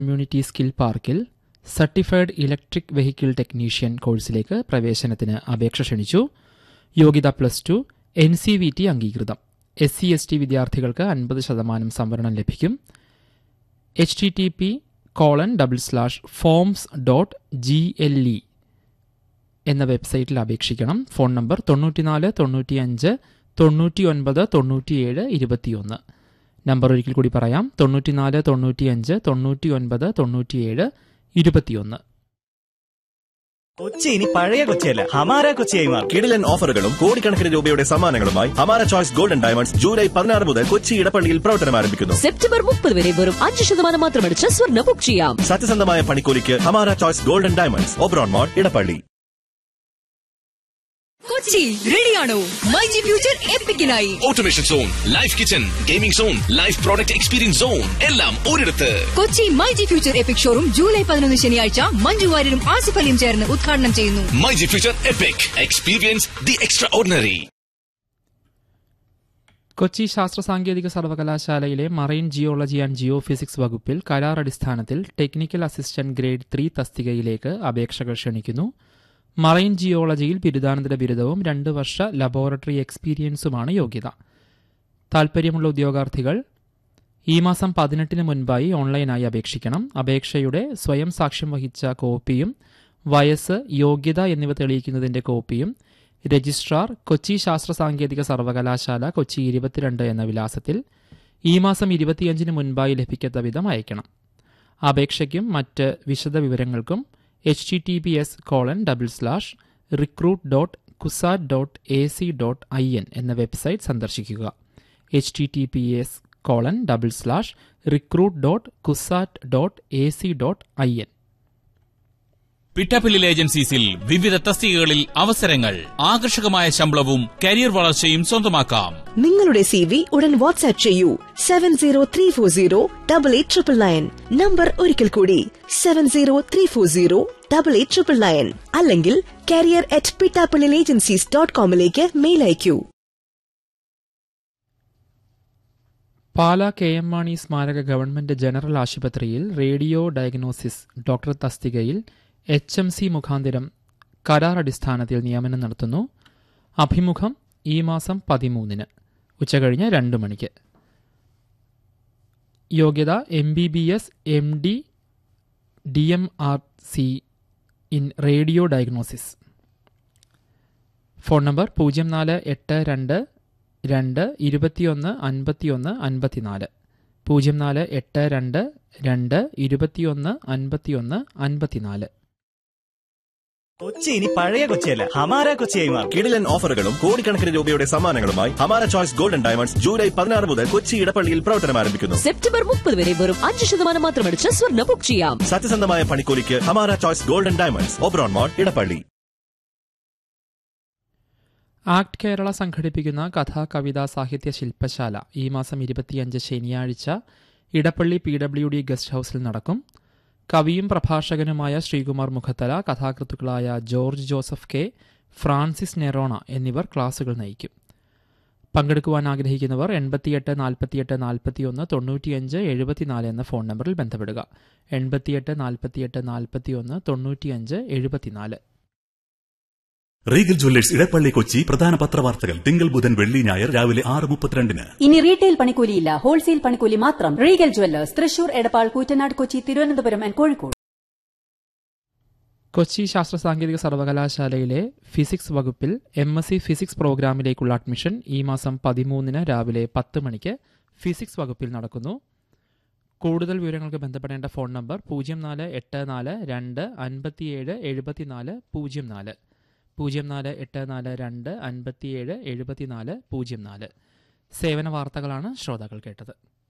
community skill പാർക്കിൽ certified electric vehicle technician കോഴ്സിലേക്ക് പ്രവേശനത്തിന് അപേക്ഷ ക്ഷണിച്ചു യോഗ്യത plus two N C V T അംഗീകൃതം എസ് സി എസ് ടി വിദ്യാർത്ഥികൾക്ക് അൻപത് ശതമാനം സംവരണം ലഭിക്കും H T T P colon double slash forms dot G L E എന്ന വെബ്സൈറ്റിൽ അപേക്ഷിക്കണം ഫോൺ നമ്പർ തൊണ്ണൂറ്റിനാല് തൊണ്ണൂറ്റിയഞ്ച് തൊണ്ണൂറ്റി ഒൻപത് തൊണ്ണൂറ്റിയേഴ് ഇരുപത്തിയൊന്ന് നമ്പർ ഒരിക്കൽ കൂടി പറയാം തൊണ്ണൂറ്റിനാല് തൊണ്ണൂറ്റിയഞ്ച് തൊണ്ണൂറ്റി ഒൻപത് തൊണ്ണൂറ്റിയേഴ് ഇരുപത്തിയൊന്ന് കൊച്ചി ഇനി പഴയ കൊച്ചിയല്ല ഹമാര കൊച്ചിയായി മാറും കിടിലൻ ഓഫറുകളും കോടിക്കണക്കിന് രൂപയുടെ സമ്മാനങ്ങളുമായി ഹമാര ചോയ്സ് ഗോൾഡൻ ഡയമണ്ട്സ് ജൂലൈ പതിനാറ് മുതൽ കൊച്ചി ഇടപ്പള്ളിയിൽ പ്രവർത്തനം ആരംഭിക്കുന്നു സെപ്റ്റംബർ മുപ്പത് വരെ വെറും അഞ്ച് ശതമാനം മാത്രമടിച്ച് സ്വർണ്ണ ബുക്ക് ചെയ്യാം സത്യസന്ധമായ പണിക്കൂലിക്ക് Hamara choice golden diamonds Oberon mall Edappally Kochi റെഡിയാണോ മൈ ജി ഫ്യൂച്ചർ എപ്പിക്കിനായി automation zone life kitchen gaming zone life product experience zone എല്ലാം ഒരിടത്ത് Kochi my G future epic showroom July പതിനൊന്ന് ശനിയാഴ്ച മഞ്ജു വാര്യരും ആസിഫ് അലിയും ചേർന്ന് ഉദ്ഘാടനം ചെയ്യുന്നു my G future epic experience the extraordinary Kochi ശാസ്ത്ര സാങ്കേതിക സർവകലാശാലയിലെ marine geology and geophysics വകുപ്പിൽ കരാർ അടിസ്ഥാനത്തിൽ ടെക്നിക്കൽ അസിസ്റ്റന്റ് ഗ്രേഡ് ത്രീ തസ്തികയിലേക്ക് അപേക്ഷകൾ ക്ഷണിക്കുന്നു മറൈൻ ജിയോളജിയിൽ ബിരുദാനന്തര ബിരുദവും രണ്ട് വർഷ ലബോറട്ടറി എക്സ്പീരിയൻസുമാണ് യോഗ്യത താൽപ്പര്യമുള്ള ഉദ്യോഗാർത്ഥികൾ ഈ മാസം പതിനെട്ടിന് മുൻപായി ഓൺലൈനായി അപേക്ഷിക്കണം അപേക്ഷയുടെ സ്വയം സാക്ഷ്യം വഹിച്ച കോപ്പിയും വയസ്സ് യോഗ്യത എന്നിവ തെളിയിക്കുന്നതിന്റെ കോപ്പിയും രജിസ്ട്രാർ കൊച്ചി ശാസ്ത്ര സാങ്കേതിക സർവകലാശാല കൊച്ചി ഇരുപത്തിരണ്ട് എന്ന വിലാസത്തിൽ ഈ മാസം ഇരുപത്തിയഞ്ചിന് മുൻപായി ലഭിക്കത്ത വിധം അയക്കണം അപേക്ഷയ്ക്കും മറ്റ് വിശദ വിവരങ്ങൾക്കും H T T P S colon double slash recruit dot CUSAT dot A C dot I N എന്ന വെബ്സൈറ്റ് സന്ദർശിക്കുക H T T P S colon double slash recruit dot CUSAT dot A C dot I N പിട്ടാപ്പില്ലിൽ ഏജൻസീസിൽ വിവിധ തസ്തികകളിൽ അവസരങ്ങൾ ആകർഷകമായ ശമ്പളവും career വളർച്ചയും സ്വന്തമാക്കാം നിങ്ങളുടെ സി വി ഉടൻ വാട്സ്ആപ്പ് ചെയ്യൂ seven zero three four zero double eight triple nine number ഒരിക്കൽ കൂടി seven zero three four zero double eight triple nine അല്ലെങ്കിൽ കാരിയർ അറ്റ് പിട്ടാപ്പിളിൽ ഏജൻസീസ് ഡോട്ട് കോമിലേക്ക് മെയിൽ അയക്കൂ പാല കെ എം മാണി സ്മാരക ഗവൺമെന്റ് ജനറൽ ആശുപത്രിയിൽ റേഡിയോ ഡയഗ്നോസിസ് ഡോക്ടർ തസ്തികയിൽ H M C മുഖാന്തിരം കരാർ അടിസ്ഥാനത്തിൽ നിയമനം നടത്തുന്നു അഭിമുഖം ഈ മാസം പതിമൂന്നിന് ഉച്ചകഴിഞ്ഞ് രണ്ട് മണിക്ക് യോഗ്യത M B B S M D D M R C in radio diagnosis phone number പൂജ്യം നാല് എട്ട് രണ്ട് രണ്ട് ഇരുപത്തിയൊന്ന് അൻപത്തിയൊന്ന് അൻപത്തിനാല് പൂജ്യം നാല് എട്ട് രണ്ട് രണ്ട് ഇരുപത്തിയൊന്ന് അൻപത്തിയൊന്ന് അൻപത്തിനാല് കൊച്ചി ഇനി പഴയ കൊച്ചിയല്ല ഹമാര കൊച്ചിയായി മാറും കിടിലൻ ഓഫറുകളും കോടിക്കണക്കിന് രൂപയുടെ സമ്മാനങ്ങളുമായി ഹമാര ചോയ്സ് ഗോൾഡൻ ഡയമണ്ട്സ് ജൂലൈ പതിനാറ് മുതൽ കൊച്ചി ഇടപ്പള്ളിയിൽ പ്രവർത്തനം ആരംഭിക്കുന്നു സെപ്റ്റംബർ മുപ്പത് വരെ വെറും അഞ്ച് ശതമാനം മാത്രമടിച്ച് സ്വർണ്ണ ബുക്ക് ചെയ്യാം സത്യസന്ധമായ പണിക്കൂലിക്ക് Hamara choice golden diamonds Oberon mall Edappally act Kerala സംഘടിപ്പിക്കുന്ന കഥാ കവിത സാഹിത്യ ശില്പശാല ഈ മാസം ഇരുപത്തിയഞ്ച് ശനിയാഴ്ച Edappally P W D guest ഹൌസിൽ നടക്കും കവിയും പ്രഭാഷകനുമായ ശ്രീകുമാർ മുഖത്തല കഥാകൃത്തുക്കളായ ജോർജ് ജോസഫ് കെ ഫ്രാൻസിസ് നെറോണ എന്നിവർ ക്ലാസുകൾ നയിക്കും പങ്കെടുക്കുവാൻ ആഗ്രഹിക്കുന്നവർ എൺപത്തിയെട്ട് നാൽപ്പത്തിയെട്ട് നാൽപ്പത്തിയൊന്ന് തൊണ്ണൂറ്റിയഞ്ച് എഴുപത്തിനാല് എന്ന ഫോൺ നമ്പറിൽ ബന്ധപ്പെടുക എൺപത്തിയെട്ട് നാൽപ്പത്തിയെട്ട് നാൽപ്പത്തിയൊന്ന് തൊണ്ണൂറ്റിയഞ്ച് എഴുപത്തിനാല് റീഗൽ ജ്വല്ലേഴ്സ് ഇടപ്പള്ളി കൊച്ചി പ്രധാന പത്രവാർത്തകൾ തിങ്കൾ ബുധൻ വെള്ളി ഞായർ രാവിലെ ആറ് മുപ്പത്തിരണ്ടിന് ഇനി റീറ്റെയിൽ പണിക്കൂലിയില്ല ഹോൾസെയിൽ പണിക്കൂലി മാത്രം regal jewellers Thrissur Edappal Koottanad Kochi Thiruvananthapuram and Kozhikode Kochi ശാസ്ത്ര സാങ്കേതിക സർവകലാശാലയിലെ ഫിസിക്സ് വകുപ്പിൽ എം എസ് സി ഫിസിക്സ് പ്രോഗ്രാമിലേക്കുള്ള അഡ്മിഷൻ ഈ മാസം പതിമൂന്നിന് രാവിലെ പത്ത് മണിക്ക് ഫിസിക്സ് വകുപ്പിൽ നടക്കുന്നു കൂടുതൽ വിവരങ്ങൾക്ക് ബന്ധപ്പെടേണ്ട ഫോൺ നമ്പർ പൂജ്യം നാല് എട്ട് നാല് രണ്ട് അൻപത്തിയേഴ് എഴുപത്തിനാല് പൂജ്യം നാല് പൂജ്യം നാല് എട്ട് നാല് രണ്ട് അൻപത്തിയേഴ് എഴുപത്തിനാല് പൂജ്യം നാല് സേവന വാർത്തകളാണ് ശ്രോതാക്കൾ കേട്ടത്